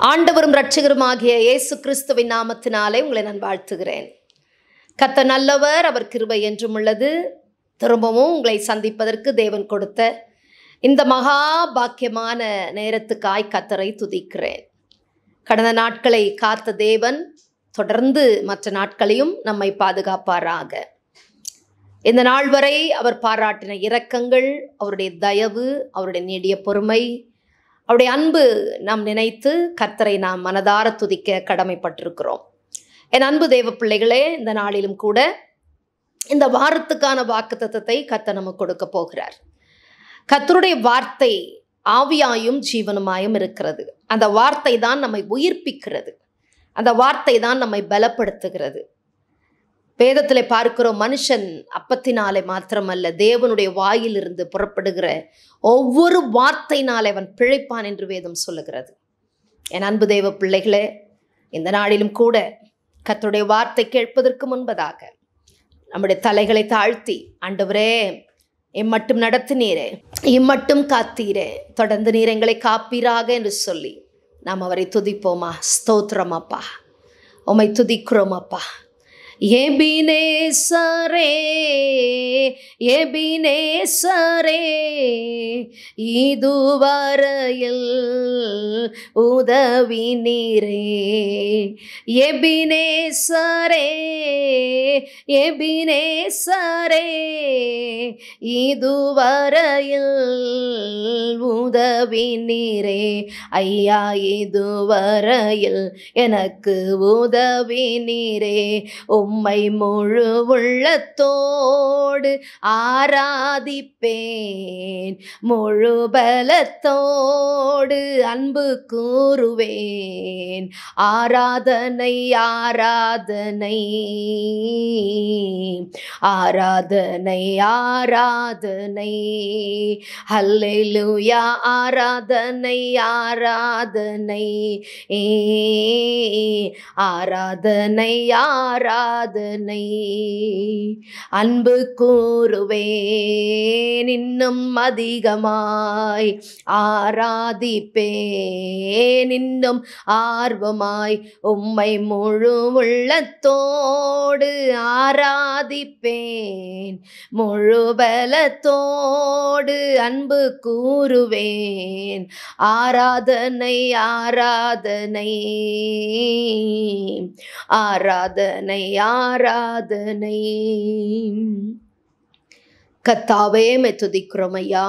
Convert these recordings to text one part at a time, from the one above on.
ஆண்டவரும் இரட்சகருமாகிய இயேசு கிறிஸ்துவின் நாமத்தினாலே உங்களை நான் வாழ்த்துகிறேன் கத்த நல்லவர் அவர் கிருபை என்றும் உள்ளது திரும்பவும் உங்களை சந்திப்பதற்கு தேவன் கொடுத்த இந்த மகா பாக்கியமான நேரத்துக்காய் கத்தரை துதிக்கிறேன் கடந்த நாட்களை காத்த தேவன் தொடர்ந்து மற்ற நாட்களையும் நம்மை பாதுகாப்பாராக இந்த நாள் வரை அவர் பாராட்டின இரக்கங்கள் அவருடைய தயவு அவருடைய நீடிய பொறுமை அவருடைய அன்பு நாம் நினைத்து கர்த்தரை நாம் மனதார துதிக்க கடமைப்பட்டிருக்கிறோம் என் அன்பு தேவ பிள்ளைகளே இந்த நாளிலும் கூட இந்த வாரத்துக்கான வாக்கு தத்தத்தை கத்த நமக்கு கொடுக்க போகிறார் கத்தருடைய வார்த்தை ஆவியாயும் ஜீவனுமாயும் இருக்கிறது அந்த வார்த்தை தான் நம்மை உயிர்ப்பிக்கிறது அந்த வார்த்தை தான் நம்மை பலப்படுத்துகிறது வேதத்தில் பார்க்கிறோம் மனுஷன் அப்பத்தினாலே மாத்திரமல்ல தேவனுடைய வாயிலிருந்து புறப்படுகிற ஒவ்வொரு வார்த்தையினாலே அவன் பிழைப்பான் என்று வேதம் சொல்லுகிறது என் அன்பு தேவ பிள்ளைகளே இந்த நாளிலும் கூட கர்த்தருடைய வார்த்தை கேட்பதற்கு முன்பதாக நம்முடைய தலைகளை தாழ்த்தி ஆண்டவரே இம்மட்டும் நடத்தினீரே இம்மட்டும் காத்தீரே தொடர்ந்து நீர் எங்களை காப்பீராக என்று சொல்லி நாம் அவரை துதிப்போமா ஸ்தோத்திரம் அப்பா உம்மை துதிக்கிறோம் அப்பா எபினேசரே எபினேசரே இதுவரையில் உதவி நீரே எபினேசரே எபினேசரே இதுவரையில் உதவி நீரே ஐயா இதுவரையில் எனக்கு உதவி நீரே உம்மை முழு உள்ளத்தோடு ஆராதிப்பேன் முழு பலத்தோடு அன்பு கூறுவேன் ஆராதனை ஆராதனை ஆராதனை ஆராதனை ஹல்லேலூயா ஆராதனை ஆராதனை ஏ ஆராதனை ஆராதனை அன்பு கூறுவேன் இன்னும் அதிகமாய் ஆராதிப்பேன் இன்னும் ஆர்வமாய் உம்மை முழு உள்ளத்தோடு ஆராதிப்பேன் முழு பலத்தோடு அன்பு கூறுவேன் ஆராதனை ஆராதனை ஆராதனை ஆராதனை கத்தாவே மை துதிக்கிறோம் ஐயா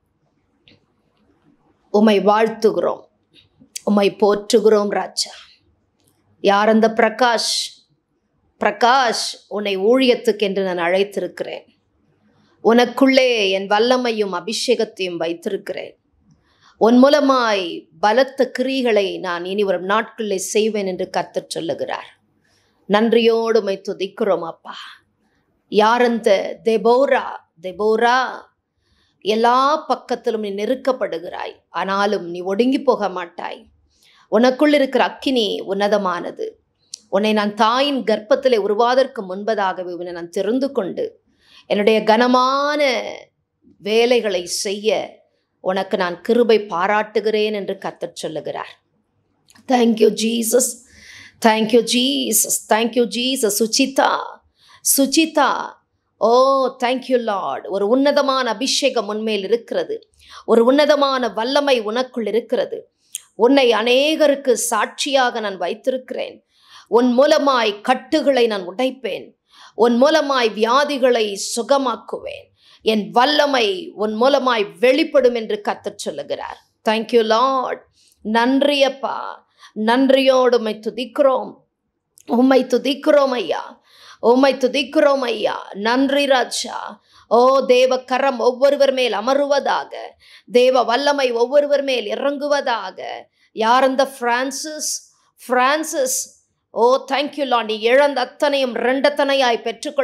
உம்மை வாழ்த்துகிறோம் உம்மை போற்றுகிறோம் ராஜா யார் அந்த பிரகாஷ் பிரகாஷ் உன்னை ஊழியத்துக்கு என்று நான் அழைத்திருக்கிறேன் உனக்குள்ளே என் வல்லமையும் அபிஷேகத்தையும் வைத்திருக்கிறேன் உன் மூலமாய் பலத்த கிரிகளை நான் இனி வரும் நாட்களில் செய்வேன் என்று கத்தர் சொல்லுகிறார் நன்றியோடு மை துதிக்கிறோம் அப்பா யார் அந்த தெபோரா தெபோரா எல்லா பக்கத்திலும் நீ நெருக்கப்படுகிறாய் ஆனாலும் நீ ஒடுங்கி போக மாட்டாய் உனக்குள் இருக்கிற அக்கினி உன்னதமானது உன்னை நான் தாயின் கர்ப்பத்திலே உருவாதற்கு முன்பதாகவே உன்னை நான் தெரிந்து கொண்டு என்னுடைய கனமான வேலைகளை செய்ய உனக்கு நான் கிருபை பாராட்டுகிறேன் என்று கத்தர் சொல்லுகிறார் thank you Jesus thank you Jesus thank you Jesus Suchitha Suchitha oh thank you Lord ஒரு உன்னதமான அபிஷேகம் உண்மையில் இருக்கிறது ஒரு உன்னதமான வல்லமை உனக்குள் இருக்கிறது உன்னை அநேகருக்கு சாட்சியாக நான் வைத்திருக்கிறேன் உன் மூலமாய் கட்டுகளை நான் உடைப்பேன் உன் மூலமாய் வியாதிகளை சுகமாக்குவேன் என் வல்லமை உன் மூலமாய் வெளிப்படும் என்று கத்தச் சொல்லுகிறார் தேங்க்யூ லார்ட் நன்றியப்பா நன்றியோடு உம்மை துதிக்கிறோம் உம்மை துதிக்கிறோம் ஐயா உம்மை துதிக்கிறோம் ஐயா நன்றி ராஜா ஓ தேவ கரம் ஒவ்வொருவர் மேல் அமருவதாக தேவ வல்லமை ஒவ்வொருவர் மேல் இறங்குவதாக யார் அந்த பிரான்சிஸ் பிரான்சிஸ் ஓ தேங்க்யூ லா நீ இழந்த அத்தனையும் ரெண்டத்தனையாய் பெற்றுக்கொள்ளுவாய்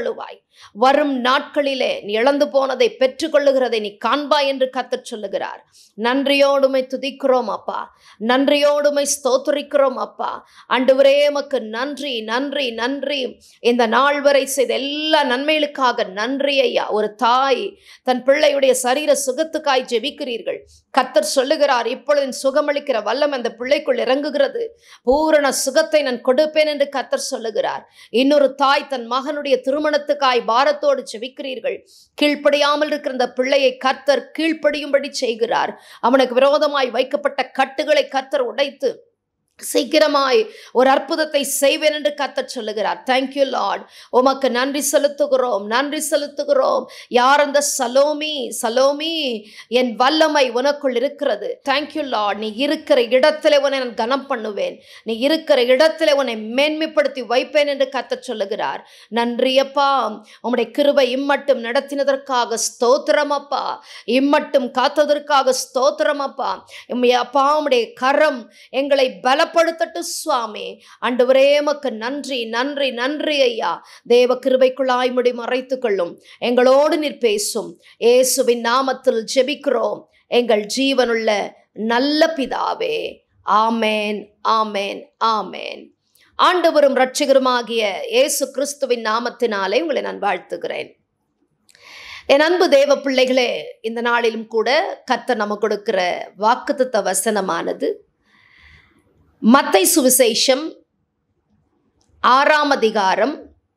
வரும் நாட்களிலே நீ இழந்து போனதை பெற்றுக்கொள்ளுகிறதை நீ காண்பாய் என்று கத்தர் சொல்லுகிறார் நன்றியோடுமை துதிக்கிறோம் அப்பா நன்றியோடுமை ஸ்தோத்திரிக்கிறோம் அப்பா ஆண்டவரே எமக்கு நன்றி நன்றி நன்றி இந்த நாள் வரை செய்த எல்லா நன்மைகளுக்காக நன்றி ஐயா ஒரு தாய் தன் பிள்ளையுடைய சரீர சுகத்துக்காய் ஜெபிக்கிறீர்கள் கத்தர் சொல்லுகிறார் இப்பொழுது சுகமளிக்கிற வல்லம் அந்த பிள்ளைக்குள் இறங்குகிறது பூரண சுகத்தை நான் கொடுப்பேன் என்று கத்தர் சொல்லுகிறார் இன்னொரு தாய் தன் மகனுடைய திருமணத்துக்காய் பாரத்தோடு ஜெபிக்கிறீர்கள் கீழ்ப்படியாமல் இருக்கிற அந்த பிள்ளையை கத்தர் கீழ்ப்படியும்படி செய்கிறார் அவனுக்கு விரோதமாய் வைக்கப்பட்ட கட்டுகளை கத்தர் உடைத்து சீக்கிரமாய் ஒரு அற்புதத்தை செய்வேன் என்று கத்தர் சொல்லுகிறார் தேங்க்யூ லார்ட் உமக்கு நன்றி செலுத்துகிறோம் நன்றி செலுத்துகிறோம் யார் அந்த சலோமி சலோமி என் வல்லமை உனக்குள் இருக்கிறது தேங்க்யூ லார்ட் நீ இருக்கிற இடத்திலே உன்னை நான் கனம் பண்ணுவேன் நீ இருக்கிற இடத்திலே உன்னை மேன்மைப்படுத்தி வைப்பேன் என்று கத்தர் சொல்லுகிறார் நன்றியப்பா உம்முடைய கிருபை இம்மட்டும் நடத்தினதற்காக ஸ்தோத்திரம் அப்பா இம்மட்டும் காத்ததற்காக ஸ்தோத்திரம் அப்பா உம்முடைய அப்பா உம்முடைய கரம் எங்களை பலப்படுத்தட்டும் சுவாமி ஆண்டவரே எமக்கு நன்றி நன்றி நன்றி ஐயா தேவ கிருபைக்குள்ளாய் முடி மறைத்துக் கொள்ளும் எங்களோடு நீர் பேசும் இயேசுவின் நாமத்தில் ஜெபிக்கிறோம் எங்கள் ஜீவனுள்ள நல்ல பிதாவே ஆமேன் ஆமேன் ஆமேன் ஆண்டவரும் இரட்சகருமாகிய இயேசு கிறிஸ்துவின் நாமத்தினாலே உங்களை நான் வாழ்த்துகிறேன் என் அன்பு தேவ பிள்ளைகளே இந்த நாளிலும் கூட கத்தர் நமக்கு கொடுக்கிற வாக்குத்தத்த வசனமானது மத்தை சுவிசேஷம் ஆறாம் அதிகாரம்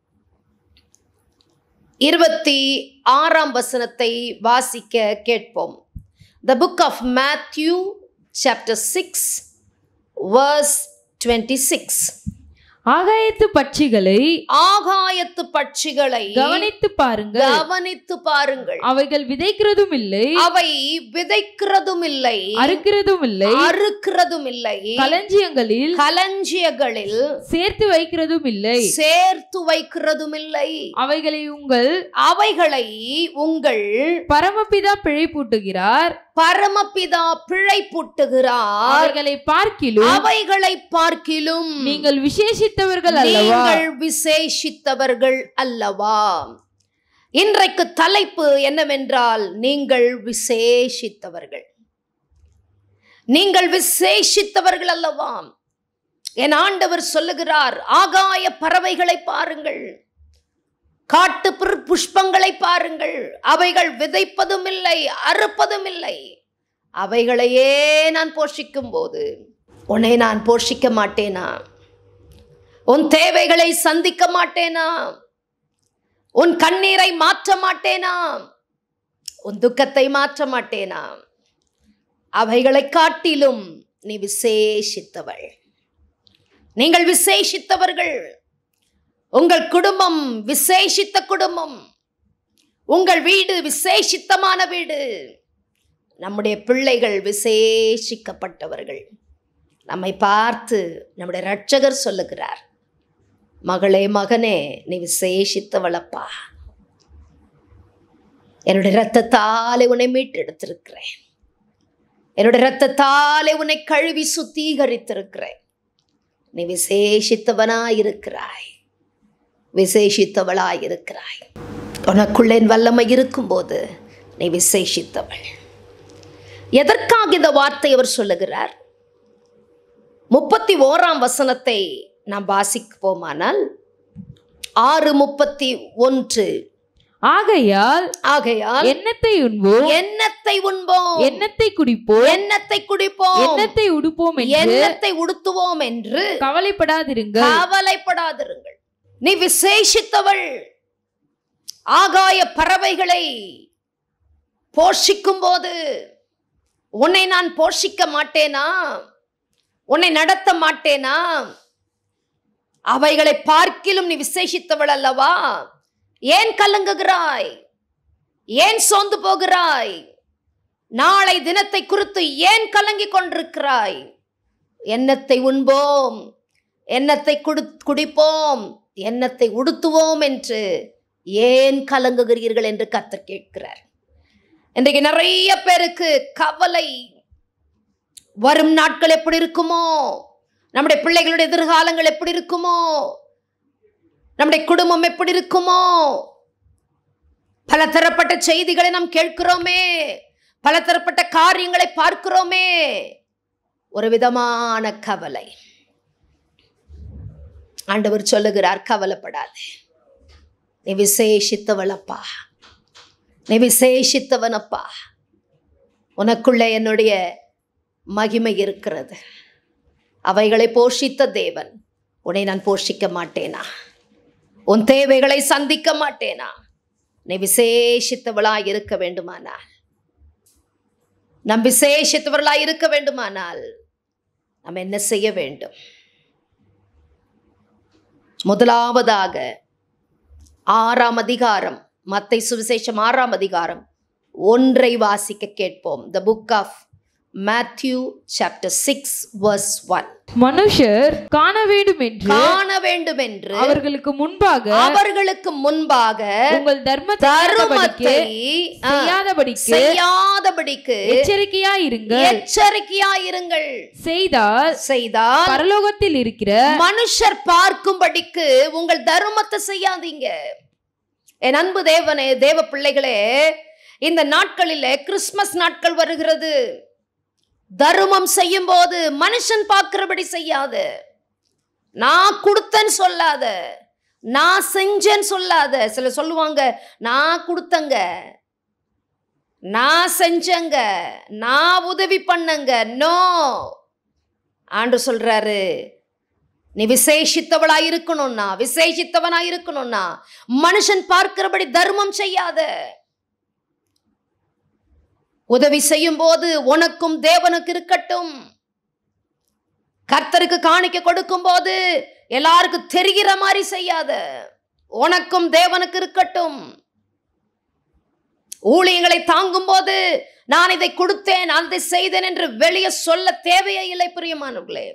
இருபத்தி ஆறாம் வசனத்தை வாசிக்க கேட்போம் the book of Matthew chapter six verse twenty six ஆகாயத்து பட்சிகளை ஆகாயத்து பட்சிகளை கவனித்து பாருங்கள் கவனித்து பாருங்கள் அவைகள் விதைக்கிறதும் இல்லை அவை விதைக்கிறதும் இல்லை அறுக்கிறதும் இல்லை அறுக்கிறதும் இல்லை களஞ்சியங்களில் களஞ்சியங்களில் சேர்த்து வைக்கிறதும் இல்லை சேர்த்து வைக்கிறதும் இல்லை அவைகளை உங்கள் அவைகளை உங்கள் பரமபிதா பிழை பூட்டுகிறார் பரமபிதா பிழை புட்டுகிறார் அவைகளை பார்க்கிலும் அவைகளை பார்க்கிலும் நீங்கள் விசேஷித்தவர்கள் அல்லவா நீங்கள் விசேஷித்தவர்கள் அல்லவா இன்றைக்கு தலைப்பு என்னவென்றால் நீங்கள் விசேஷித்தவர்கள் நீங்கள் விசேஷித்தவர்கள் அல்லவா என் ஆண்டவர் சொல்லுகிறார் ஆகாய பறவைகளை பாருங்கள் காட்டு புற் புஷ்பங்களை பாருங்கள் அவைகள் விதைப்பதும் இல்லை அறுப்பதும் இல்லை அவைகளையே நான் போஷிக்கும் போது உன்னை நான் போஷிக்க மாட்டேனா உன் தேவைகளை சந்திக்க மாட்டேனா உன் கண்ணீரை மாற்ற மாட்டேனா உன் துக்கத்தை மாற்ற மாட்டேனா அவைகளை காட்டிலும் நீ விசேஷித்தவள் நீங்கள் விசேஷித்தவர்கள் உங்கள் குடும்பம் விசேஷித்த குடும்பம் உங்கள் வீடு விசேஷித்தமான வீடு நம்முடைய பிள்ளைகள் விசேஷிக்கப்பட்டவர்கள் நம்மை பார்த்து நம்முடைய இரட்சகர் சொல்லுகிறார் மகளே மகனே நீ விசேஷித்தவளப்பா என்னுடைய இரத்தத்தாலே உன்னை மீட்டெடுத்திருக்கிறேன் என்னுடைய இரத்தத்தாலே உன்னை கழுவி சுத்திகரித்திருக்கிறேன் நீ விசேஷித்தவனாய் இருக்கிறாய் விசேஷித்தவளாய் இருக்கிறாய் உனக்குள்ளே என் வல்லமை இருக்கும்போது நீ விசேஷித்தவள் எதற்காக இந்த வார்த்தை அவர் சொல்லுகிறார் முப்பத்தி ஓராம் வசனத்தை நாம் வாசிப்போமானால் ஆறு முப்பத்தி ஒன்று ஆகையால் ஆகையால் எண்ணத்தை உண்போம் எண்ணத்தை உண்போம் எண்ணத்தை குடிப்போம் எண்ணத்தை குடிப்போம் எண்ணத்தை உடுப்போம் என்று எண்ணத்தை உடுத்துவோம் என்று கவலைப்படாதிருங்கள் கவலைப்படாதிருங்கள் நீ விசேஷித்தவள் ஆகாய பறவைகளை போஷிக்கும் போது உன்னை நான் போஷிக்க மாட்டேனா உன்னை நடத்த மாட்டேனா அவைகளை பார்க்கிலும் நீ விசேஷித்தவள் அல்லவா ஏன் கலங்குகிறாய் ஏன் சோர்ந்து போகிறாய் நாளை தினத்தை குறித்து ஏன் கலங்கிக் கொண்டிருக்கிறாய் எண்ணத்தை உண்போம் எண்ணத்தை குடு குடிப்போம் எண்ணத்தை உடுத்துவோம் என்று ஏன் கலங்குகிறீர்கள் என்று கத்தர் கேட்கிறார் இன்றைக்கு நிறைய பேருக்கு கவலை வரும் நாட்கள் எப்படி இருக்குமோ நம்முடைய பிள்ளைகளுடைய எதிர்காலங்கள் எப்படி இருக்குமோ நம்முடைய குடும்பம் எப்படி இருக்குமோ பல தரப்பட்ட செய்திகளை நாம் கேட்கிறோமே பல தரப்பட்ட காரியங்களை பார்க்கிறோமே ஒரு விதமான கவலை ஆண்டவர் சொல்லுகிறார் கவலைப்படாதே நீ விசேஷித்தவளப்பா நீ விசேஷித்தவனப்பா உனக்குள்ளே என்னுடைய மகிமை இருக்கிறது அவைகளை போஷித்த தேவன் உன்னை நான் போஷிக்க மாட்டேனா உன் தேவைகளை சந்திக்க மாட்டேனா நீ விசேஷித்தவளாய் இருக்க வேண்டுமானால் நம் விசேஷித்தவர்களாய் இருக்க வேண்டுமானால் நாம் என்ன செய்ய வேண்டும் முதலாவதாக ஆறாம் அதிகாரம் மத்தை சுவிசேஷம் ஆறாம் அதிகாரம் ஒன்றை வாசிக்க கேட்போம் the book of Matthew chapter six verse one மனுஷர் காண வேண்டும் என்று காண வேண்டும் என்று அவர்களுக்கு முன்பாக அவர்களுக்கு முன்பாக உங்கள் தர்மத்தை தருமத்தை ஆ, செய்யாதபடிக்கு செய்யாதபடிக்கு எச்சரிக்கையாயிருங்கள் எச்சரிக்கையாயிருங்கள் செய்தால் செய்தால் பரலோகத்தில் இருக்கிற மனுஷர் பார்க்கும்படிக்கு உங்கள் தர்மத்தை செய்யாதீங்க என் அன்பு தேவனே தேவ பிள்ளைகளே இந்த நாட்களிலே கிறிஸ்மஸ் நாட்கள் வருகிறது தர்மம் செய்யும் போது மனுஷன் பார்க்கிறபடி செய்யாத நான் கொடுத்தேன்னு சொல்லாத நான் செஞ்சேன்னு சொல்லாத சில சொல்லுவாங்க நான் கொடுத்தங்க நான் செஞ்சங்க நான் உதவி பண்ணங்க நோ ஆண்டு சொல்றாரு நீ விசேஷித்தவளா இருக்கணும்னா விசேஷித்தவனா இருக்கணும்னா மனுஷன் பார்க்கிறபடி தர்மம் செய்யாத உதவி செய்யும் போது உனக்கும் தேவனுக்கு இருக்கட்டும் கர்த்தருக்கு காணிக்க கொடுக்கும் போது எல்லாருக்கும் தெரிகிற மாதிரி செய்யாத உனக்கும் தேவனுக்கு இருக்கட்டும் ஊழியங்களை தாங்கும் போது நான் இதை கொடுத்தேன் நான் இதை செய்தேன் என்று வெளியே சொல்ல தேவையே இல்லை பிரியமானவர்களே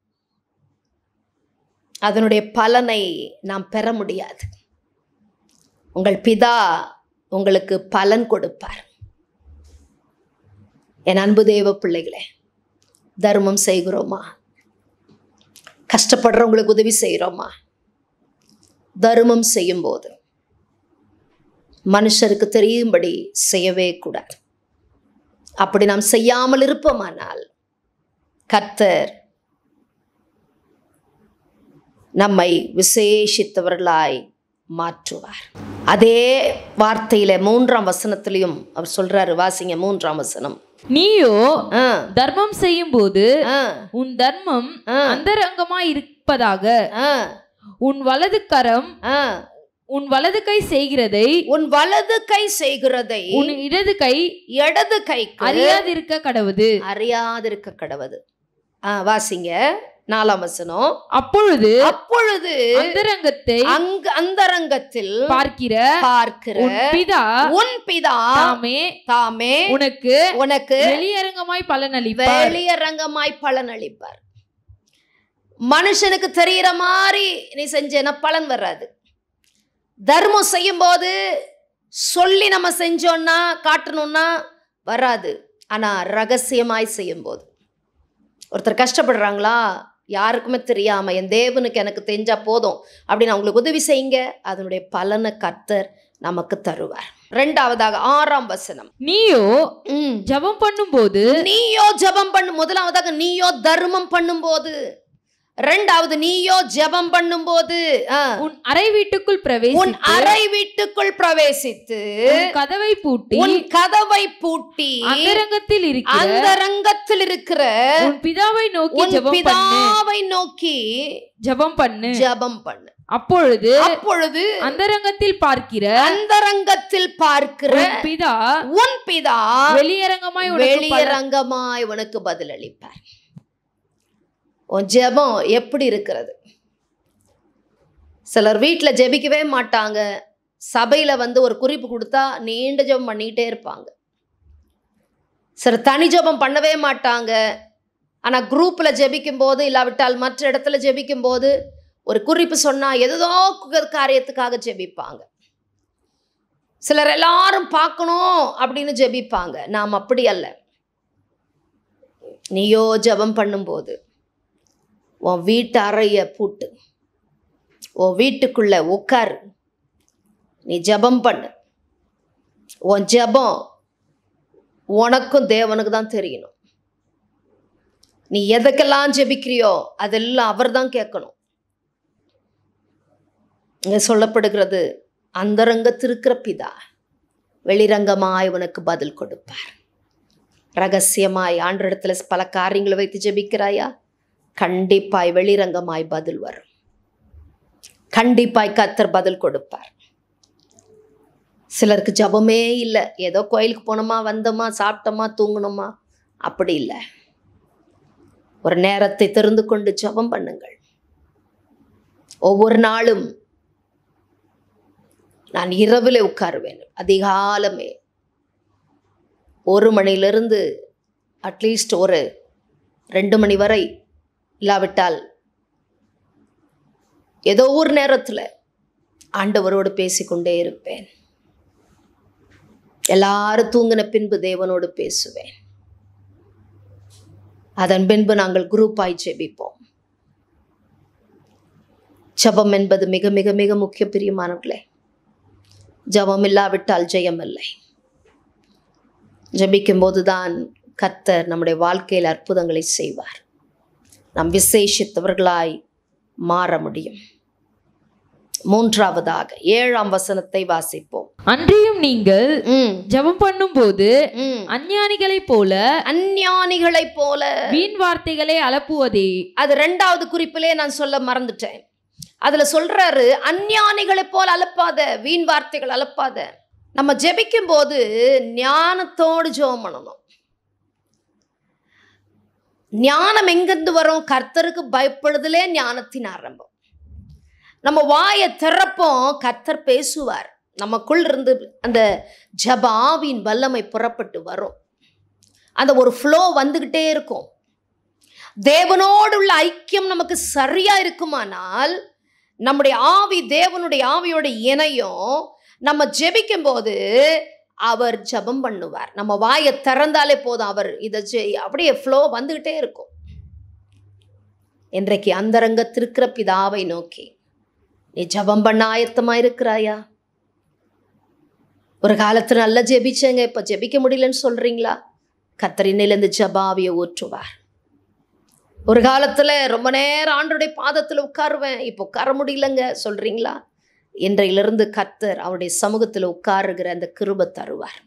அதனுடைய பலனை நாம் பெற முடியாது உங்கள் பிதா உங்களுக்கு பலன் கொடுப்பார் என் அன்பு தேவ பிள்ளைகளே தர்மம் செய்கிறோமா கஷ்டப்படுறவங்களுக்கு உதவி செய்கிறோமா தர்மம் செய்யும்போது மனுஷருக்கு தெரியும்படி செய்யவே கூடாது அப்படி நாம் செய்யாமல் இருப்போமானால் கர்த்தர் நம்மை விசேஷித்தவர்களாய் மாற்றுவார் அதே வார்த்தையில மூன்றாம் வசனத்திலையும் அவர் சொல்றாரு வாசிங்க மூன்றாம் வசனம் நீயோ ஆ, தர்மம் செய்யும் போது ஆ, உன் தர்மம் ஆ, அந்தரங்கமாய் இருப்பதாக ஆ, உன் வலது கரம் ஆ. உன் வலது கை செய்கிறதை உன் வலது கை செய்கிறதை உன் இடது கை இடது கைக்கு அறியாதிருக்க கடவுது அறியாதிருக்க கடவுது ஆ வாசிங்க நாலாம் வசனம் அப்பொழுது அப்பொழுது அந்தரங்கத்தை அங்க அந்தரங்கத்தில் பார்க்கிற பார்க்கிற உன் பிதா உன் பிதா தாமே தாமே உனக்கு உனக்கு வெளியரங்கமாய் பலனளிப்பார் வெளியரங்கமாய் பலன் அளிப்பார் மனுஷனுக்கு தெரியிற மாதிரி நீ செஞ்சேன்னா பலன் வராது தர்மம் செய்யும்போது சொல்லி நம்ம செஞ்சோன்னா காட்டணும்னா வராது ஆனா ரகசியமாய் செய்யும்போது ஒருத்தர் கஷ்டப்படுறாங்களா யாருக்குமே தெரியாம என் தேவனுக்கு எனக்கு தெரிஞ்சா போதும் அப்படின்னு அவங்களுக்கு உதவி செய்யுங்க அதனுடைய பலனை கர்த்தர் நமக்கு தருவார் ரெண்டாவதாக ஆறாம் வசனம் நீயோ ம் ஜெபம் பண்ணும்போது நீயோ ஜெபம் பண்ணு முதலாவதாக நீயோ தர்மம் பண்ணும்போது ரெண்டாவது நீயோ ஜெபம் பண்ணும்போது ஆ, உன் அறை வீட்டுக்குள் உன் பிரவேசித்து அறை வீட்டுக்குள் பிரவேசித்து உன் கதவை பூட்டி உன் கதவை பூட்டி அந்தரங்கத்தில் இருக்கிற அந்த ரங்கத்தில் இருக்கிற உன் பிதாவை நோக்கி உன் ஜெபம் பண்ணு பிதாவை நோக்கி ஜெபம் பண்ணு ஜெபம் பண்ணு அப்பொழுது அப்பொழுது அந்தரங்கத்தில் பார்க்கிற அந்த ரங்கத்தில் பார்க்கிற உன் பிதா உன் பிதா வெளியரங்கமாய் உனக்கு பலன் வெளியரங்கமாய் உனக்கு பதிலளிப்பார் உன் ஜெபம் எப்படி இருக்கிறது சிலர் வீட்டில் ஜெபிக்கவே மாட்டாங்க சபையில் வந்து ஒரு குறிப்பு கொடுத்தா நீண்ட ஜெபம் பண்ணிக்கிட்டே இருப்பாங்க சிலர் தனி ஜெபம் பண்ணவே மாட்டாங்க ஆனால் குரூப்பில் ஜெபிக்கும் போது இல்லாவிட்டால் மற்ற இடத்துல ஜெபிக்கும் போது ஒரு குறிப்பு சொன்னால் ஏதோ காரியத்துக்காக ஜெபிப்பாங்க சிலர் எல்லாரும் பார்க்கணும் அப்படின்னு ஜெபிப்பாங்க நாம் அப்படி அல்ல நீயோ ஜெபம் பண்ணும்போது உன் வீட்டு அறைய பூட்டு உன் வீட்டுக்குள்ள உட்காரு நீ ஜெபம் பண்ணு உன் ஜெபம் உனக்கும் தேவனுக்கு தான் தெரியணும் நீ எதுக்கெல்லாம் ஜெபிக்கிறியோ அதெல்லாம் அவர் தான் கேட்கணும் இங்க சொல்லப்படுகிறது அந்தரங்கத்திருக்கிற பிதா வெளிரங்கமாய் உனக்கு பதில் கொடுப்பார் ரகசியமாய் ஆண்டரிடத்துல பல காரியங்களை வைத்து ஜெபிக்கிறாயா கண்டிப்பாய் வெளிரங்கமாய் பதில் வரும் கண்டிப்பாய் கத்தர் பதில் கொடுப்பார் சிலருக்கு ஜபமே இல்லை ஏதோ கோயிலுக்கு போனோமா வந்தோமா சாப்பிட்டோமா தூங்கணுமா அப்படி இல்லை ஒரு நேரத்தை தெரிந்து கொண்டு ஜபம் பண்ணுங்கள் ஒவ்வொரு நாளும் நான் இரவில் உட்காருவேன் அதிகாலமே ஒரு மணிலிருந்து அட்லீஸ்ட் ஒரு ரெண்டு மணி வரை இல்லாவிட்டால் ஏதோ ஒரு நேரத்தில் ஆண்டவரோடு பேசிக்கொண்டே இருப்பேன் எல்லாரும் தூங்கின பின்பு தேவனோடு பேசுவேன் அதன் பின்பு நாங்கள் குரூப்பாய் ஜெபிப்போம் ஜபம் என்பது மிக மிக மிக முக்கிய பிரியமானவர்களே ஜபம் இல்லாவிட்டால் ஜெயம் இல்லை ஜபிக்கும் போதுதான் கர்த்தர் நம்முடைய வாழ்க்கையில் அற்புதங்களை செய்வார் நாம் விசேஷித்தவர்களாய் மாற முடியும் மூன்றாவதாக ஏழாம் வசனத்தை வாசிப்போம் அன்றியும் நீங்கள் ம், ஜெபம் பண்ணும்போது ம். அஞ்ஞானிகளைப் போல அஞ்ஞானிகளைப் போல வீண் வார்த்தைகளை அலப்புவதே அது ரெண்டாவது குறிப்பிலே நான் சொல்ல மறந்துட்டேன் அதுல சொல்றாரு அஞ்ஞானிகளைப் போல அலப்பாத வீண் வார்த்தைகள் அலப்பாத நம்ம ஜெபிக்கும் போது ஞானத்தோடு ஜெபம் பண்ணணும் ஞானம் எங்கிருந்து வரும் கர்த்தருக்கு பயப்படுதலே ஞானத்தின் ஆரம்பம் நம்ம வாயை திறப்போம் கர்த்தர் பேசுவார் நமக்குள் இருந்து அந்த ஜப ஆவியின் வல்லமை புறப்பட்டு வரும் அந்த ஒரு ஃப்ளோ வந்துக்கிட்டே இருக்கும் தேவனோடு உள்ள ஐக்கியம் நமக்கு சரியா இருக்குமானால் நம்முடைய ஆவி தேவனுடைய ஆவியோட இணையும் நம்ம ஜெபிக்கும் போது அவர் ஜெபம் பண்ணுவார் நம்ம வாயை திறந்தாலே போதும் அவர் இதை ஜெய் அப்படியே ஃப்ளோ வந்துக்கிட்டே இருக்கும் இன்றைக்கு அந்தரங்கத்திருக்கிற பிதாவை நோக்கி நீ ஜெபம் பண்ண ஆயத்தமா இருக்கிறாயா ஒரு காலத்துல நல்லா ஜெபிச்சேங்க இப்ப ஜெபிக்க முடியலன்னு சொல்றீங்களா கத்தரினிலிருந்து ஜபாவியை ஊற்றுவார் ஒரு காலத்துல ரொம்ப நேரம் ஆண்டுடைய பாதத்துல உட்காருவேன் இப்போ உட்கார முடியலங்க சொல்றீங்களா இன்றையிலிருந்து கர்த்தர் அவருடைய சமூகத்தில் உட்காருகிற அந்த கிருபை தருவார்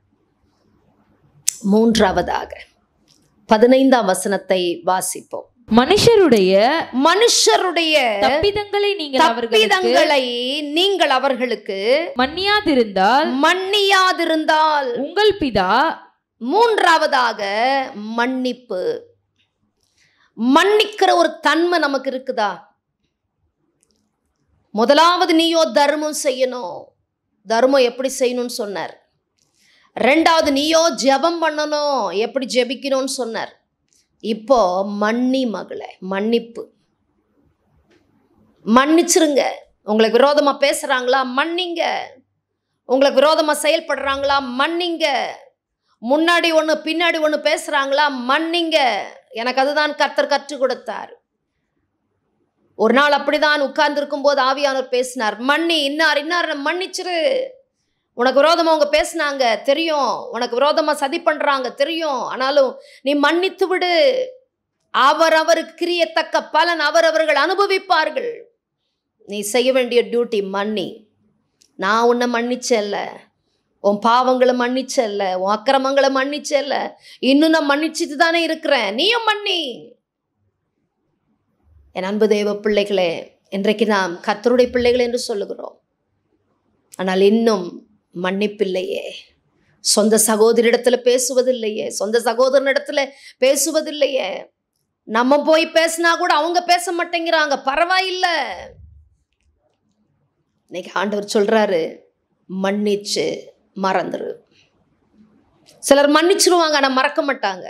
மூன்றாவதாக பதினைந்தாம் வசனத்தை வாசிப்போம் மனுஷருடைய மனுஷருடைய தப்பிதங்களை நீங்கள் அவர்களுக்கு தப்பிதங்களை நீங்கள் அவர்களுக்கு மன்னியாதிருந்தால் மன்னியாதிருந்தால் உங்கள் பிதா மூன்றாவதாக மன்னிப்பு மன்னிக்கிற ஒரு தன்மை நமக்கு இருக்குதா முதலாவது நீயோ தர்மம் செய்யணும் தர்மம் எப்படி செய்யணும்னு சொன்னார் ரெண்டாவது நீயோ ஜெபம் பண்ணணும் எப்படி ஜெபிக்கணும்னு சொன்னார் இப்போ மன்னி மகளே மன்னிப்பு மன்னிச்சிருங்க உங்களுக்கு விரோதமா பேசுறாங்களா மன்னிங்க உங்களுக்கு விரோதமா செயல்படுறாங்களா மன்னிங்க முன்னாடி ஒன்று பின்னாடி ஒன்று பேசுறாங்களா மன்னிங்க எனக்கு அதுதான் கர்த்தர் கற்றுக் கொடுத்தார் ஒரு நாள் அப்படிதான் உட்கார்ந்துருக்கும் போது ஆவியானவர் பேசினார் மன்னி இன்னார் இன்னார் மன்னிச்சிரு உனக்கு விரோதமா அவங்க பேசுனாங்க தெரியும் உனக்கு விரோதமா சதி பண்றாங்க தெரியும் ஆனாலும் நீ மன்னித்து விடு அவர் அவருக்கு கிரியத்தக்க பலன் அவரவர்கள் அனுபவிப்பார்கள் நீ செய்ய வேண்டிய டியூட்டி மன்னி நான் உன்னை மன்னிச்சல்ல உன் பாவங்களை மன்னிச்சல்ல உன் அக்கிரமங்களை மன்னிச்சல்ல இன்னும் நான் மன்னிச்சுட்டு தானே இருக்கிறேன் நீயும் மன்னி என் அன்பு தேவ பிள்ளைகளே இன்றைக்கு நாம் கத்தருடைய பிள்ளைகள் என்று சொல்லுகிறோம் ஆனால் இன்னும் மன்னிப்பில்லையே சொந்த சகோதரிடத்துல பேசுவதில்லையே சொந்த சகோதரனிடத்துல பேசுவதில்லையே நம்ம போய் பேசினா கூட அவங்க பேச மாட்டேங்கிறாங்க பரவாயில்ல இன்னைக்கு ஆண்டவர் சொல்றாரு மன்னிச்சு மறந்துரு சிலர் மன்னிச்சிருவாங்க ஆனா மறக்க மாட்டாங்க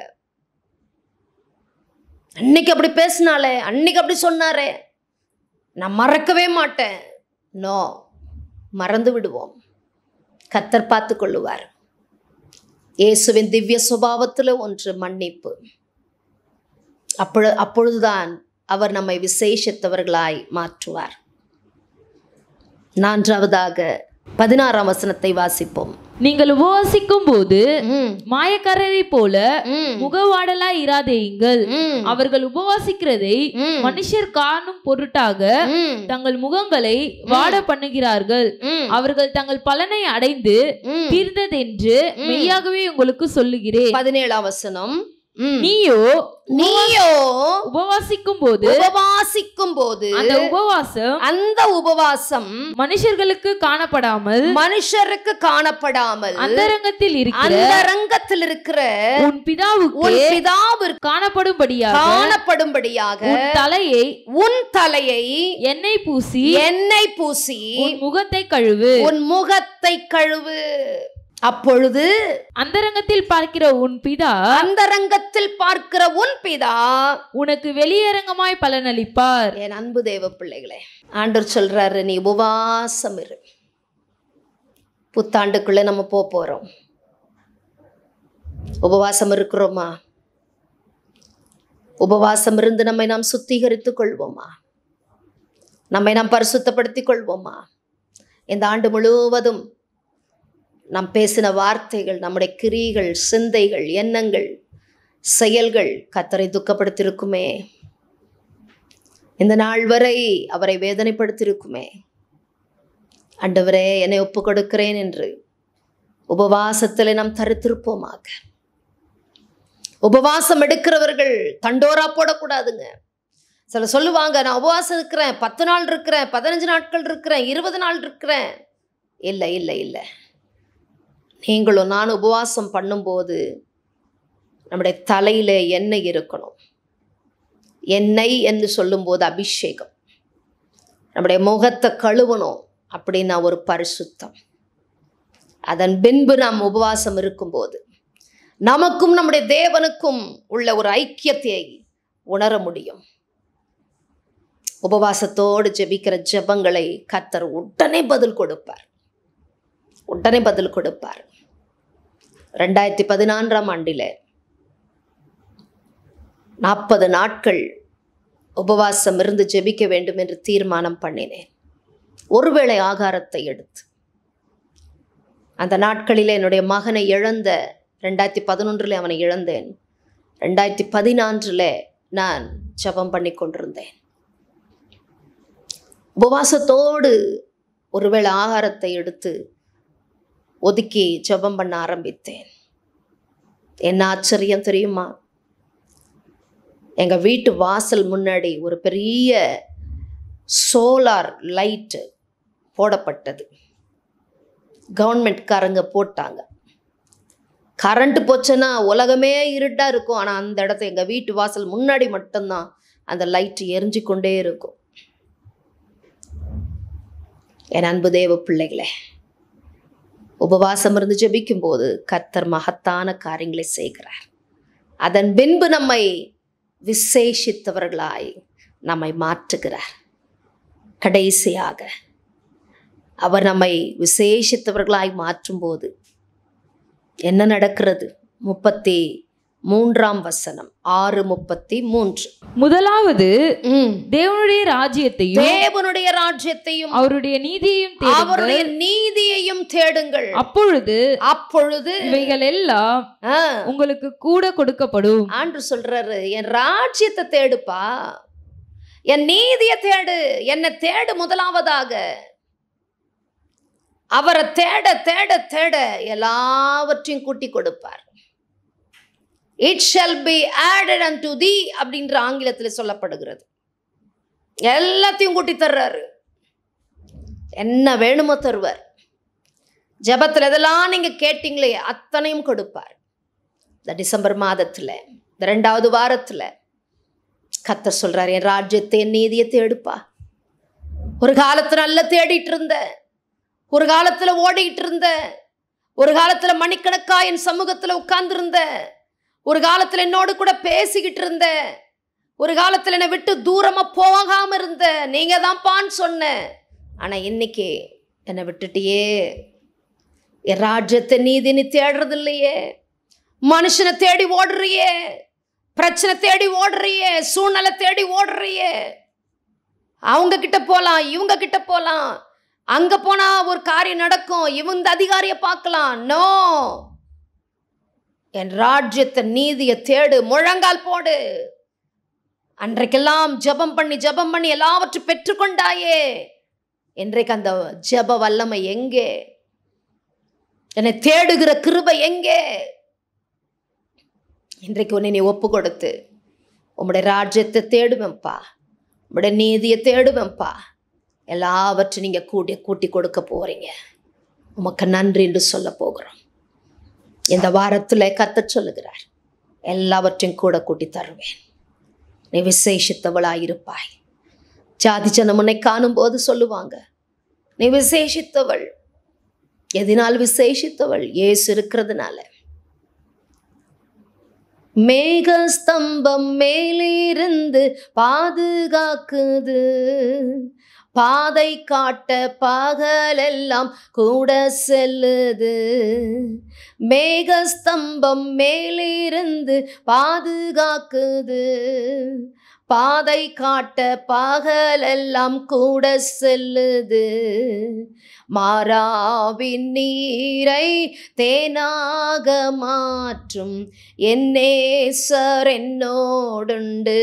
அன்னைக்கு அப்படி பேசினாலே அன்னைக்கு அப்படி சொன்னாரே நான் மறக்கவே மாட்டேன் நோ மறந்து விடுவோம் கத்தர் பார்த்து கொள்ளுவார் இயேசுவின் திவ்ய சுபாவத்தில் ஒன்று மன்னிப்பு அப்பொழு அப்பொழுதுதான் அவர் நம்மை விசேஷித்தவர்களாய் மாற்றுவார் நான்காவதாக பதினாறாம் வசனத்தை வாசிப்போம் நீங்கள் உபவாசிக்கும் போது ம், மாயக்காரரை போல ம், முகவாடலா இராதேயுங்கள் ம், அவர்கள் உபவாசிக்கிறதை ம், மனுஷர் காணும் பொருட்டாக ம், தங்கள் முகங்களை வாட பண்ணுகிறார்கள் ம், அவர்கள் தங்கள் பலனை அடைந்து ம். தீர்ந்ததென்று மெய்யாகவே உங்களுக்கு சொல்லுகிறேன் பதினேழாம் வசனம் ம். நீயோ நீயோ உபவாசிக்கும் போது உபவாசிக்கும் போது அந்த உபவாசம் அந்த உபவாசம் மனுஷர்களுக்கு காணப்படாமல் மனுஷருக்கு காணப்படாமல் அந்தரங்கத்தில் இருக்கிற அந்த ரங்கத்தில் இருக்கிற உன் பிதாவுக்கு உன் பிதாவிற்கு காணப்படும்படியாக காணப்படும்படியாக உன் தலையை உன் தலையை எண்ணெய் பூசி எண்ணெய் பூசி உன் முகத்தை கழுவு உன் முகத்தை கழுவு அப்பொழுது அந்தரங்கத்தில் பார்க்கிற உன் பிதா அந்த ரங்கத்தில் பார்க்கிற உன் பிதா உனக்கு வெளியரங்கமாய் பலனளிப்பார் என் அன்பு தேவ பிள்ளைகளே ஆண்டவர் சொல்றாரு நீ உபவாசம் இரு புத்தாண்டுக்குள்ள நம்ம போக போறோம் உபவாசம் இருக்கிறோமா உபவாசம் இருந்து நம்மை நாம் சுத்திகரித்துக் கொள்வோமா நம்மை நாம் பரிசுத்தப்படுத்திக் கொள்வோமா இந்த ஆண்டு முழுவதும் நாம் பேசின வார்த்தைகள் நம்முடைய கிரிகள் சிந்தைகள் எண்ணங்கள் செயல்கள் கத்தரை துக்கப்படுத்தியிருக்குமே இந்த நாள் வரை அவரை வேதனைப்படுத்தியிருக்குமே ஆண்டவரே என்னை ஒப்பு கொடுக்கிறேன் என்று உபவாசத்தில் நாம் தரித்திருப்போமாக உபவாசம் எடுக்கிறவர்கள் தண்டோரா போடக்கூடாதுங்க சில சொல்லுவாங்க நான் உபவாசம் இருக்கிறேன் பத்து நாள் இருக்கிறேன் பதினஞ்சு நாட்கள் இருக்கிறேன் இருபது நாள் இருக்கிறேன் இல்லை இல்லை இல்லை நீங்களும் நான் உபவாசம் பண்ணும்போது நம்முடைய தலையில எண்ணெய் இருக்கணும் எண்ணெய் என்று சொல்லும்போது அபிஷேகம் நம்முடைய முகத்தை கழுவணும் அப்படின்னா ஒரு பரிசுத்தம் அதன் பின்பு நாம் உபவாசம் இருக்கும்போது நமக்கும் நம்முடைய தேவனுக்கும் உள்ள ஒரு ஐக்கியத்தை உணர முடியும் உபவாசத்தோடு ஜெபிக்கிற ஜெபங்களை கத்தர் உடனே பதில் கொடுப்பார் உடனே பதில் கொடுப்பார் ரெண்டாயிரத்தி பதினான்காம் ஆண்டில் நாற்பது நாட்கள் உபவாசம் இருந்து ஜெபிக்க வேண்டும் என்று தீர்மானம் பண்ணினேன் ஒருவேளை ஆகாரத்தை எடுத்து அந்த நாட்களில் என்னுடைய மகனை இழந்த ரெண்டாயிரத்தி பதினொன்றில் அவனை இழந்தேன் ரெண்டாயிரத்தி பதினான்றில் நான் ஜெபம் பண்ணி கொண்டிருந்தேன் உபவாசத்தோடு ஒருவேளை ஆகாரத்தை எடுத்து ஒதுக்கி ஜெபம் பண்ண ஆரம்பித்தேன் என்ன ஆச்சரியம் தெரியுமா எங்கள் வீட்டு வாசல் முன்னாடி ஒரு பெரிய சோலார் லைட்டு போடப்பட்டது கவர்மெண்ட்காரங்க போட்டாங்க கரண்ட் போச்சுன்னா உலகமே இருட்டாக இருக்கும் ஆனால் அந்த இடத்த எங்கள் வீட்டு வாசல் முன்னாடி மட்டும்தான் அந்த லைட் எரிஞ்சு கொண்டே இருக்கும் என் அன்பு தேவ பிள்ளைகளே உபவாசம் இருந்து ஜெபிக்கும்போது கர்த்தர் மகத்தான காரியங்களை செய்கிறார் அதன் பின்பு நம்மை விசேஷித்தவர்களாய் நம்மை மாற்றுகிறார் கடைசியாக அவர் நம்மை விசேஷித்தவர்களாய் மாற்றும்போது என்ன நடக்கிறது முப்பத்தி மூன்றாம் வசனம் ஆறு முப்பத்தி மூன்று முதலாவது ம். தேவனுடைய ராஜ்யத்தையும் தேவனுடைய ராஜ்யத்தையும் அவருடைய நீதியையும் தேடுங்கள் அவருடைய நீதியையும் தேடுங்கள் அப்பொழுது அப்பொழுது இவைகள் எல்லாம் ஆ, உங்களுக்கு கூட கொடுக்கப்படும் ஆண்டு சொல்றாரு என் ராஜ்யத்தை தேடுப்பா என் நீதியை தேடு என்னை தேடு முதலாவதாக அவரை தேட தேட தேட எல்லாவற்றையும் கூட்டி கொடுப்பார் it shall be added and to the அப்படின்ற ஆங்கிலத்தில் சொல்லப்படுகிறது எல்லாத்தையும் கூட்டி தர்றாரு என்ன வேணுமோ தருவார் ஜெபத்தில் எதெல்லாம் நீங்க கேட்டீங்களே அத்தனையும் கொடுப்பார் இந்த டிசம்பர் மாதத்துல இந்த ரெண்டாவது வாரத்துல கத்தர் சொல்றாரு என் ராஜ்யத்தை என் நீதியை தேடுப்பா ஒரு காலத்துல நல்லா தேடிட்டு இருந்த ஒரு காலத்துல ஓடிட்டு இருந்த ஒரு காலத்துல மணிக்கணக்கா என் சமூகத்துல உட்கார்ந்திருந்த ஒரு காலத்துல என்னோடு கூட பேசிக்கிட்டு இருந்த ஒரு காலத்துல என்னை விட்டு தூரமா போகாம இருந்த நீங்க தான் பான்னு சொன்ன ஆனா இன்னைக்கு என்னை விட்டுட்டியே என் ராஜ்யத்தை நீதி நீ தேடுறது இல்லையே மனுஷனை தேடி ஓடுறியே பிரச்சனை தேடி ஓடுறியே சூழ்நிலை தேடி ஓடுறியே அவங்க கிட்ட போலாம் இவங்க கிட்ட போலாம் அங்க போனா ஒரு காரியம் நடக்கும் இவன் இந்த அதிகாரியை பார்க்கலாம் நோ என் ராஜ்யத்தை நீதியை தேடு முழங்கால் போடு அன்றைக்கெல்லாம் ஜெபம் பண்ணி ஜெபம் பண்ணி எல்லாவற்றையும் பெற்றுக்கொண்டாயே இன்றைக்கு அந்த ஜெப வல்லமை எங்கே என்னை தேடுகிற கிருபை எங்கே இன்றைக்கு உன்னை நீ ஒப்பு கொடுத்து உம்முடைய ராஜ்யத்தை தேடுவேன்ப்பா உம்முடைய நீதியை தேடுவேன்ப்பா எல்லாவற்றையும் நீங்கள் கூட்டி கூட்டி கொடுக்க போறீங்க உமக்கு நன்றி என்று சொல்ல போகிறோம் இந்த வாரத்தில் கத்த சொல்லுகிறார் எல்லாவற்றையும் கூட கூட்டி தருவேன் நீ விசேஷித்தவளாயிருப்பாய் ஜாதி ஜனம் உன்னை காணும்போது சொல்லுவாங்க நீ விசேஷித்தவள் எதனால் விசேஷித்தவள் இயேசு இருக்கிறதுனால மேகஸ்தம்பம் மேலிருந்து பாதுகாக்குது பாதை காட்ட பகலெல்லாம் கூட செல்லுது மேகஸ்தம்பம் மேலிருந்து பாதுகாக்குது பாதை காட்ட பகலெல்லாம் கூட செல்லுது மாறாவின் நீரை தேனாக மாற்றும் என்னேசர் என்னோடுண்டு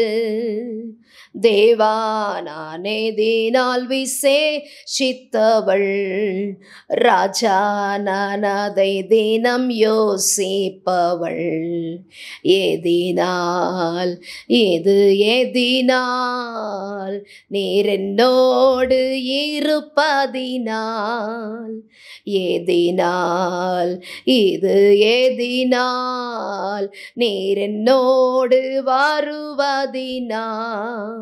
தேவானானே தீனால் விசேஷித்தவள் ராஜா நான் அதை தினம் யோசிப்பவள் ஏதினால் இது ஏதினால் நீர் என்னோடு இருப்பதினால் ஏதினால் இது ஏதினால் நீர் என்னோடு வருவதினால்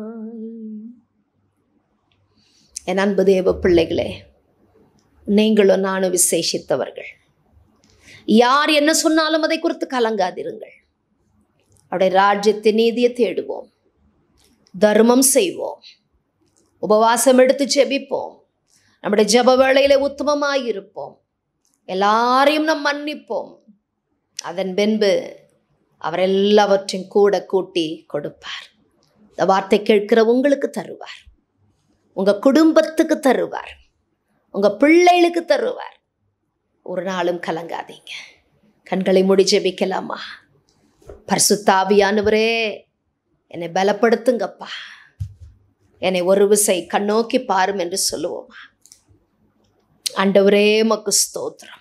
என் அன்பு தேவ பிள்ளைகளே நீங்களும் நானும் விசேஷித்தவர்கள் யார் என்ன சொன்னாலும் அதை குறித்து கலங்காதிருங்கள் அவருடைய ராஜ்யத்தின் நீதியை தேடுவோம் தர்மம் செய்வோம் உபவாசம் எடுத்து ஜெபிப்போம் நம்முடைய ஜெப வேளையில உத்தமமாயிருப்போம் எல்லாரையும் நாம் மன்னிப்போம் அதன் பின்பு அவர் எல்லாவற்றையும் கூட கூட்டி கொடுப்பார் இந்த வார்த்தை கேட்கிற உங்களுக்கு தருவார் உங்க குடும்பத்துக்கு தருவார் உங்க பிள்ளைகளுக்கு தருவார் ஒரு நாளும் கலங்காதீங்க கண்களை முடி ஜெபிக்கலாமா பரிசுத்தாவியானவரே என்னை பலப்படுத்துங்கப்பா என்னை ஒரு விசை கண்ணோக்கி பாரும் என்று சொல்லுவோமா ஆண்டவரே மக்கு ஸ்தோத்திரம்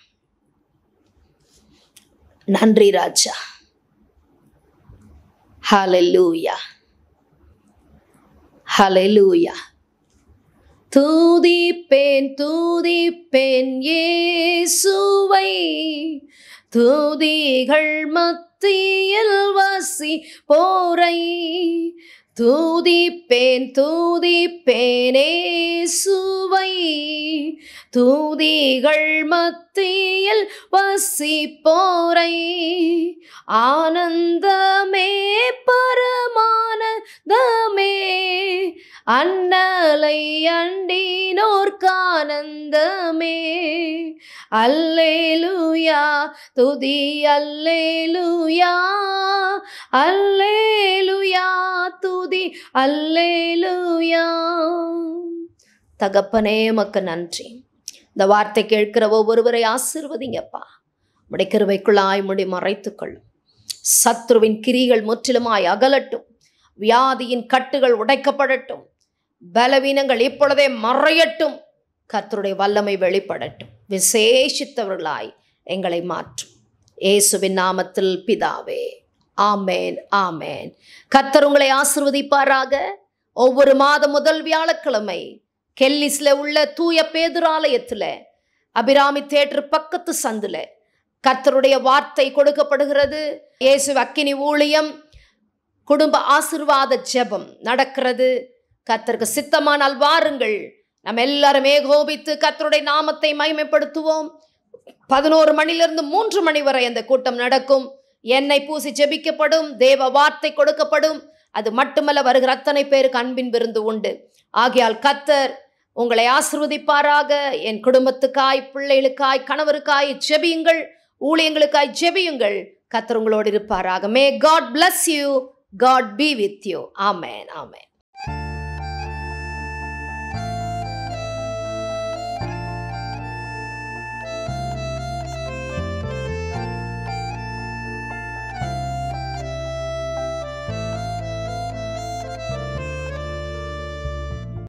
நன்றி ராஜா ஹalleluya ஹalleluya தூதிப்பேன் தூதிப்பேன் இயேசுவை தூதிகள் மத்தியில் வசி போரை தூதிப்பேன் தூதிப்பேனே சுவை தூதிகள் மத்தியில் வசி போரை ஆனந்தமே பரமானந்தமே அண்ணலை அண்டினோர்கானந்தமே அல்லேலுயா துதி அல்லேலுயா அல்லேலுயா துதி அல்லேலுயா தகப்பனே மக்கு நன்றி இந்த வார்த்தை கேட்கிற ஒவ்வொருவரை ஆசிர்வதிங்கப்பா உடைய கிருவைக்குள்ளாய் முடி மறைத்துக்கொள்ளும் சத்ருவின் கிரிகள் முற்றிலுமாய் அகலட்டும் வியாதியின் கட்டுகள் உடைக்கப்படட்டும் பலவீனங்கள் இப்பொழுதே மறையட்டும் கர்த்தருடைய வல்லமை வெளிப்படட்டும் விசேஷித்தவர்களாய் எங்களை மாற்றும் இயேசுவின் நாமத்தில் பிதாவே ஆமேன் ஆமேன் கர்த்தர் உங்களை ஆசிர்வதிப்பாராக ஒவ்வொரு மாதம் முதல் வியாழக்கிழமை கெல்லிஸ்ல உள்ள தூய பேதுராலயத்துல அபிராமி தேட்டர் பக்கத்து சந்துல கர்த்தருடைய வார்த்தை கொடுக்கப்படுகிறது இயேசு அக்கினி ஊழியம் குடும்ப ஆசிர்வாத ஜெபம் நடக்கிறது கர்த்தருக்கு சித்தமானால் வாருங்கள் நம்ம எல்லாரும் ஏகோபித்து கர்த்தருடைய நாமத்தை மகிமைப்படுத்துவோம் பதினோரு மணிலிருந்து மூன்று மணி வரை அந்த கூட்டம் நடக்கும் எண்ணெய் பூசி ஜெபிக்கப்படும் தேவ வார்த்தை கொடுக்கப்படும் அது மட்டுமல்ல வருகிற அத்தனை பேருக்கு அன்பின் விருந்து உண்டு ஆகையால் கத்தர் உங்களை ஆசிர்வதிப்பாராக என் குடும்பத்துக்காய் பிள்ளைகளுக்காய் கணவருக்காய் ஜெபியுங்கள் ஊழியங்களுக்காய் ஜெபியுங்கள் கத்தர் உங்களோடு இருப்பாராக may God bless you God be with you ஆமேன் ஆமேன்